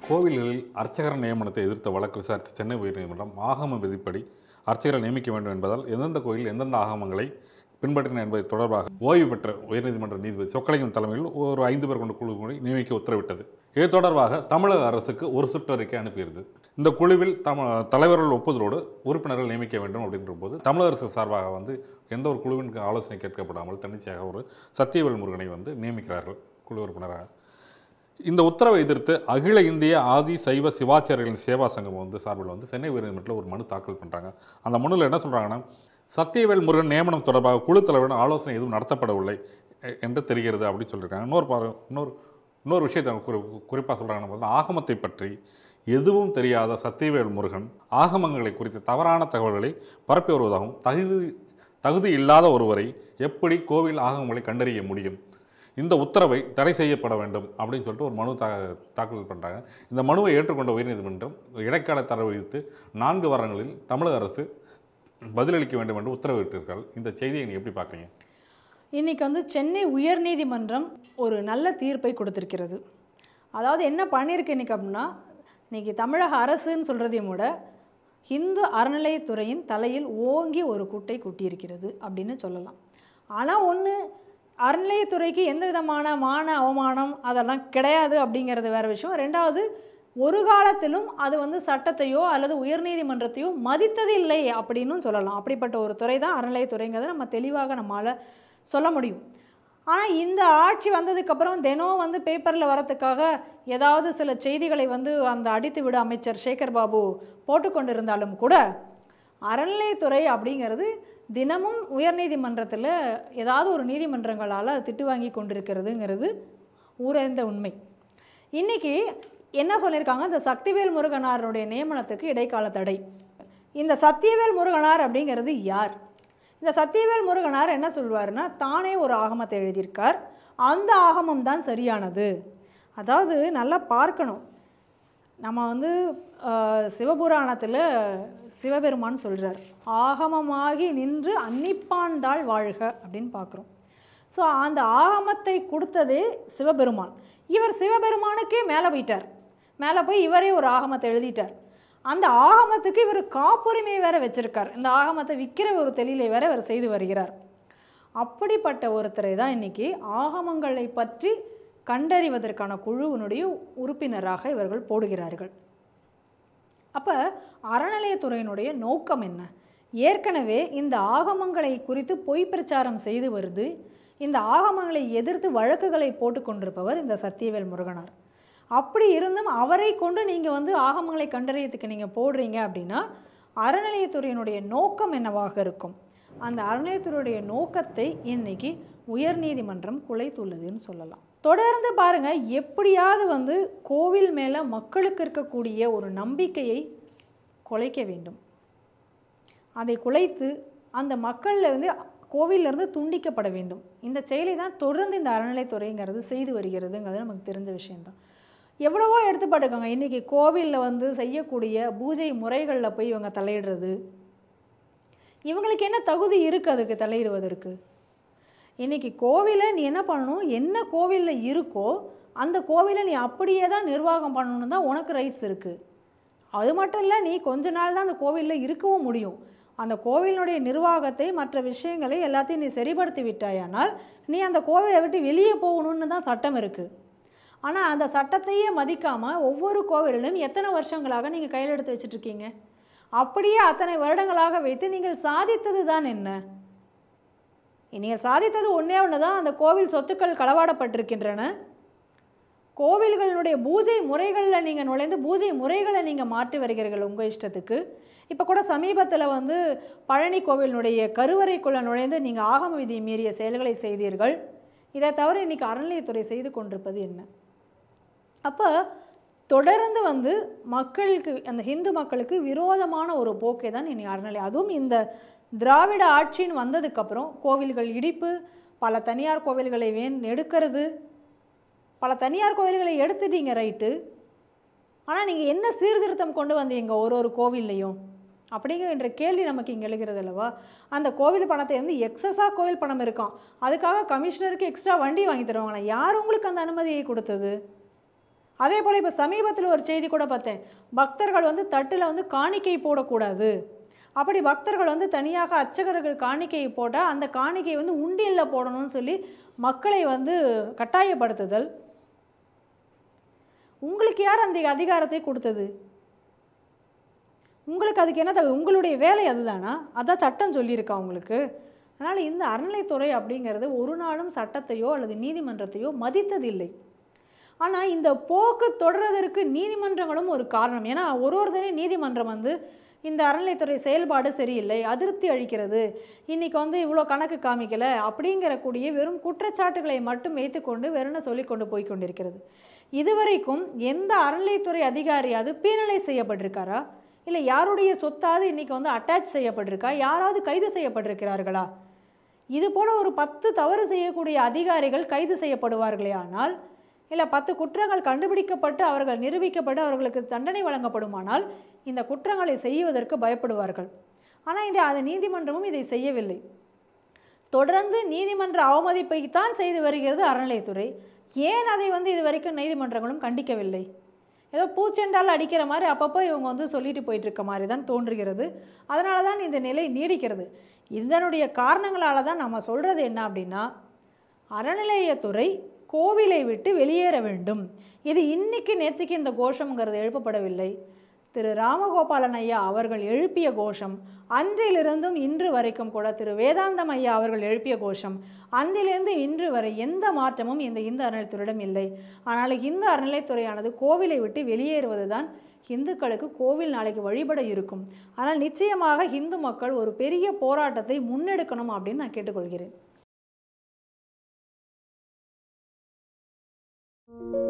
கோவில்களில் அர்ச்சகர் நியமனத்தை எதிர்த்த வழக்கு விசாரித்த சென்னை உயர்நீதிமன்றம் ஆகம விதிப்படி அர்ச்சகரை நியமிக்க வேண்டும் என்பதால் எந்தெந்த கோயில் எந்தெந்த ஆகமங்களை பின்பற்றின என்பது தொடர்பாக ஓய்வு பெற்ற உயர்நீதிமன்ற நீதிபதி சொக்கலிங்கம் தலைமையில் ஒரு ஐந்து பேர் கொண்ட குழு கூடி நியமிக்க உத்தரவிட்டது இது தொடர்பாக தமிழக அரசுக்கு ஒரு சுற்றறிக்கை அனுப்பியிருந்தது இந்த குழுவில் தம தலைவர்கள் ஒப்புதலோடு உறுப்பினர்கள் நியமிக்க வேண்டும் அப்படின்ற போது தமிழக அரசு சார்பாக வந்து எந்த ஒரு குழுவின் ஆலோசனை கேட்கப்படாமல் தன்னிச்சையாக ஒரு சத்தியவேல் முருகனை வந்து நியமிக்கிறார்கள் குழு உறுப்பினராக இந்த உத்தரவை எதிர்த்து அகில இந்திய ஆதி சைவ சிவாச்சாரியர்களின் சேவா சங்கம் வந்து சார்பில் வந்து சென்னை உயர்நீதிமன்றத்தில் ஒரு மனு தாக்கல் பண்ணுறாங்க அந்த மனுவில் என்ன சொல்கிறாங்கன்னா சத்தியவேல் முருகன் நியமனம் தொடர்பாக குழு தலைவருடன் ஆலோசனை எதுவும் நடத்தப்படவில்லை எ- என்று தெரிகிறது அப்படின்னு சொல்லியிருக்காங்க இன்னொரு பாரு இன்னொரு இன்னொரு விஷயத்தை குறி குறிப்பாக சொல்கிறாங்க பார்த்தா ஆகமத்தை பற்றி எதுவும் தெரியாத சத்தியவேல் முருகன் ஆகமங்களை குறித்த தவறான தகவல்களை பரப்பி வருவதாகவும் தகுதி தகுதி இல்லாத ஒருவரை எப்படி கோவில் ஆகமங்களை கண்டறிய முடியும் இந்த உத்தரவை தடை செய்யப்பட வேண்டும் அப்படின்னு சொல்லிட்டு ஒரு மனு தா தாக்கல் பண்ணுறாங்க இந்த மனுவை ஏற்றுக்கொண்ட உயர்நீதிமன்றம் இடைக்கால தடை விதித்து நான்கு வாரங்களில் தமிழக அரசு பதிலளிக்க வேண்டும் என்று உத்தரவிட்டிருக்கார்கள் இந்த செய்தியை நீ எப்படி பார்க்குறீங்க இன்னைக்கு வந்து சென்னை உயர்நீதிமன்றம் ஒரு நல்ல தீர்ப்பை கொடுத்திருக்கிறது அதாவது என்ன பண்ணியிருக்கு இன்னைக்கு அப்படின்னா இன்னைக்கு தமிழக அரசுன்னு சொல்கிறதையும் விட இந்து அறநிலையத்துறையின் தலையில் ஓங்கி ஒரு குட்டை குட்டியிருக்கிறது அப்படின்னு சொல்லலாம் ஆனால் ஒன்று அறநிலையத்துறைக்கு எந்த விதமான மான அவமானம் அதெல்லாம் கிடையாது அப்படிங்கிறது வேற விஷயம் ரெண்டாவது ஒரு காலத்திலும் அது வந்து சட்டத்தையோ அல்லது உயர்நீதிமன்றத்தையோ மதித்தது இல்லை அப்படின்னு சொல்லலாம் அப்படிப்பட்ட ஒரு துறை தான் அறநிலையத்துறைங்கிறத நம்ம தெளிவாக நம்மால் சொல்ல முடியும் ஆனால் இந்த ஆட்சி வந்ததுக்கப்புறம் தினம் வந்து பேப்பரில் வரத்துக்காக ஏதாவது சில செய்திகளை வந்து அந்த அடித்து விட அமைச்சர் சேகர் பாபு போட்டுக்கொண்டிருந்தாலும் கூட அறநிலையத்துறை அப்படிங்கிறது தினமும் உயர்நீதிமன்றத்தில் ஏதாவது ஒரு நீதிமன்றங்களால் திட்டு வாங்கி கொண்டிருக்கிறதுங்கிறது ஊரறிந்த உண்மை இன்னைக்கு என்ன சொல்லியிருக்காங்க இந்த சக்திவேல் முருகனாருடைய நியமனத்துக்கு இடைக்கால தடை இந்த சத்தியவேல் முருகனார் அப்படிங்கிறது யார் இந்த சத்தியவேல் முருகனார் என்ன சொல்வாருன்னா தானே ஒரு ஆகமத்தை எழுதியிருக்கார் அந்த ஆகமம் தான் சரியானது அதாவது நல்லா பார்க்கணும் நம்ம வந்து ஆஹ், சிவபுராணத்தில் சிவபெருமான் சொல்கிறார் ஆகமமாகி நின்று அன்னிப்பாண்டாள் வாழ்க அப்படின்னு பார்க்குறோம் ஸோ அந்த ஆகமத்தை கொடுத்ததே சிவபெருமான் இவர் சிவபெருமானுக்கே மேலே போயிட்டார் மேலே போய் இவரே ஒரு ஆகமத்தை எழுதிட்டார் அந்த ஆகமத்துக்கு இவர் காப்புரிமை வேற வச்சிருக்கார் இந்த ஆகமத்தை விற்கிற ஒரு தொழிலை வேற இவர் செய்து வருகிறார் அப்படிப்பட்ட ஒருத்தரை தான் இன்னைக்கு ஆகமங்களை பற்றி கண்டறிவதற்கான குழுவினுடைய உறுப்பினராக இவர்கள் போடுகிறார்கள் அப்போ அறநிலையத்துறையினுடைய நோக்கம் என்ன ஏற்கனவே இந்த ஆகமங்களை குறித்து பொய் பிரச்சாரம் செய்து வருது இந்த ஆகமங்களை எதிர்த்து வழக்குகளை போட்டுக்கொண்டிருப்பவர் இந்த சத்தியவேல் முருகனார் அப்படி இருந்தும் அவரை கொண்டு நீங்கள் வந்து ஆகமங்களை கண்டறியத்துக்கு நீங்கள் போடுறீங்க அப்படின்னா அறநிலையத்துறையினுடைய நோக்கம் என்னவாக இருக்கும் அந்த அறநிலையத்துறையுடைய நோக்கத்தை இன்னைக்கு உயர்நீதிமன்றம் குலைத்துள்ளதுன்னு சொல்லலாம் தொடர்ந்து பாருங்க எப்படியாவது வந்து கோவில் மேலே மக்களுக்கு இருக்கக்கூடிய ஒரு நம்பிக்கையை குலைக்க வேண்டும் அதை குலைத்து அந்த மக்கள்ல இருந்து கோவில்ல இருந்து துண்டிக்கப்பட வேண்டும் இந்த செயலை தான் தொடர்ந்து இந்த அறநிலைத்துறைங்கிறது செய்து வருகிறதுங்கிறது நமக்கு தெரிஞ்ச விஷயம்தான் எவ்வளவோ எடுத்துப்பாட்டுக்கோங்க இன்றைக்கி கோவிலில் வந்து செய்யக்கூடிய பூஜை முறைகளில் போய் இவங்க தலையிடுறது இவங்களுக்கு என்ன தகுதி இருக்குது அதுக்கு தலையிடுவதற்கு இன்றைக்கி கோவிலை நீ என்ன பண்ணணும் என்ன கோவிலில் இருக்கோ அந்த கோவிலை நீ அப்படியே தான் நிர்வாகம் பண்ணணும் தான் உனக்கு ரைட்ஸ் இருக்குது அது மட்டும் இல்லை நீ கொஞ்ச நாள் தான் அந்த கோவிலில் இருக்கவும் முடியும் அந்த கோவிலினுடைய நிர்வாகத்தை மற்ற விஷயங்களை எல்லாத்தையும் நீ சரிப்படுத்தி விட்டாயானால் நீ அந்த கோவிலை விட்டு வெளியே போகணும்னு தான் சட்டம் இருக்குது ஆனால் அந்த சட்டத்தையே மதிக்காமல் ஒவ்வொரு கோவிலிலும் எத்தனை வருஷங்களாக நீங்கள் கையில் எடுத்து வச்சிட்ருக்கீங்க அப்படியே அத்தனை வருடங்களாக வைத்து நீங்கள் சாதித்தது தான் என்ன நீங்கள் சாதித்தது ஒன்றே ஒன்று தான் அந்த கோவில் சொத்துக்கள் களவாடப்பட்டிருக்கின்றன கோவில்களுடைய பூஜை முறைகளில் நீங்கள் நுழைந்து பூஜை முறைகளை நீங்கள் மாற்றி வருகிறீர்கள் உங்கள் இஷ்டத்துக்கு இப்போ கூட சமீபத்தில் வந்து பழனி கோவிலினுடைய கருவறைக்குள்ளே நுழைந்து நீங்கள் ஆகம விதி மீறிய செயல்களை செய்தீர்கள் இதை தவிர இன்னைக்கு அறநிலையத்துறை செய்து கொண்டிருப்பது என்ன அப்போ தொடர்ந்து வந்து மக்களுக்கு அந்த ஹிந்து மக்களுக்கு விரோதமான ஒரு போக்கை தான் இனி அறநிலை அதுவும் இந்த திராவிட ஆட்சின்னு வந்ததுக்கப்புறம் கோவில்கள் இடிப்பு பல தனியார் கோவில்களை வேன் எடுக்கிறது பல தனியார் கோவில்களை எடுத்துட்டீங்க ரைட்டு ஆனால் நீங்கள் என்ன சீர்திருத்தம் கொண்டு வந்தீங்க ஒரு ஒரு கோவில்லையும் அப்படிங்கிற கேள்வி நமக்கு இங்கே எழுகிறது அல்லவா அந்த கோவில் பணத்தை வந்து எக்ஸஸாக கோவில் பணம் இருக்கான் அதுக்காக கமிஷனருக்கு எக்ஸ்ட்ரா வண்டி வாங்கி தருவாங்களா யார் உங்களுக்கு அந்த அனுமதியை கொடுத்தது அதே போல் இப்போ சமீபத்தில் ஒரு செய்தி கூட பார்த்தேன் பக்தர்கள் வந்து தட்டில் வந்து காணிக்கை போடக்கூடாது அப்படி பக்தர்கள் வந்து தனியாக அர்ச்சகர்கள் காணிக்கை போட்டால் அந்த காணிக்கை வந்து உண்டியலில் போடணும்னு சொல்லி மக்களை வந்து கட்டாயப்படுத்துதல் உங்களுக்கு யார் அந்த அதிகாரத்தை கொடுத்தது உங்களுக்கு அதுக்கு என்ன தகுதி உங்களுடைய வேலை அதுதானா அதான் சட்டம் சொல்லியிருக்கா உங்களுக்கு அதனால் இந்த அறநிலைத்துறை அப்படிங்கிறது ஒரு நாளும் சட்டத்தையோ அல்லது நீதிமன்றத்தையோ மதித்ததில்லை ஆனால் இந்த போக்கு தொடர்றதற்கு நீதிமன்றங்களும் ஒரு காரணம் ஏன்னா ஒரு ஒரு தடவை நீதிமன்றம் வந்து இந்த அறநிலைத்துறை செயல்பாடு சரியில்லை அதிருப்தி அளிக்கிறது இன்னைக்கு வந்து இவ்வளோ கணக்கு காமிக்கல அப்படிங்கிற கூடிய வெறும் குற்றச்சாட்டுகளை மட்டும் வைத்துக்கொண்டு வெறும்னு சொல்லி கொண்டு போய் கொண்டிருக்கிறது இதுவரைக்கும் எந்த அறநிலைத்துறை அதிகாரியாவது பீனலை செய்யப்பட்டிருக்காரா இல்லை யாருடைய சொத்தாவது இன்னைக்கு வந்து அட்டாச் செய்யப்பட்டிருக்கா யாராவது கைது செய்யப்பட்டிருக்கிறார்களா இது போல ஒரு பத்து தவறு செய்யக்கூடிய அதிகாரிகள் கைது செய்யப்படுவார்களே ஆனால் இல்லை பத்து குற்றங்கள் கண்டுபிடிக்கப்பட்டு அவர்கள் நிரூபிக்கப்பட்டு அவர்களுக்கு தண்டனை வழங்கப்படுமானால் இந்த குற்றங்களை செய்வதற்கு பயப்படுவார்கள் ஆனால் இந்த அது நீதிமன்றமும் இதை செய்யவில்லை தொடர்ந்து நீதிமன்ற அவமதிப்பைத்தான் செய்து வருகிறது அறநிலையத்துறை ஏன் அதை வந்து இது வரைக்கும் நீதிமன்றங்களும் கண்டிக்கவில்லை ஏதோ பூச்செண்டால் அடிக்கிற மாதிரி அப்பப்போ இவங்க வந்து சொல்லிட்டு போயிட்டு இருக்க மாதிரி தான் தோன்றுகிறது அதனால தான் இந்த நிலை நீடிக்கிறது இதனுடைய காரணங்களால தான் நம்ம சொல்கிறது என்ன அப்படின்னா அறநிலையத்துறை கோவிலை விட்டு வெளியேற வேண்டும் இது இன்னைக்கு நேற்றுக்கு இந்த கோஷம்ங்கிறது எழுப்பப்படவில்லை திரு ராமகோபாலன் ஐயா அவர்கள் எழுப்பிய கோஷம் அன்றிலிருந்தும் இன்று வரைக்கும் கூட திரு வேதாந்தம் ஐயா அவர்கள் எழுப்பிய கோஷம் அன்றிலிருந்து இன்று வரை எந்த மாற்றமும் இந்த இந்து அறநிலைத்துறையிடம் இல்லை ஆனால் இந்து அறநிலைத்துறையானது கோவிலை விட்டு வெளியேறுவது தான் இந்துக்களுக்கு கோவில் நாளைக்கு வழிபட இருக்கும் ஆனால் நிச்சயமாக இந்து மக்கள் ஒரு பெரிய போராட்டத்தை முன்னெடுக்கணும் அப்படின்னு நான் கேட்டுக்கொள்கிறேன்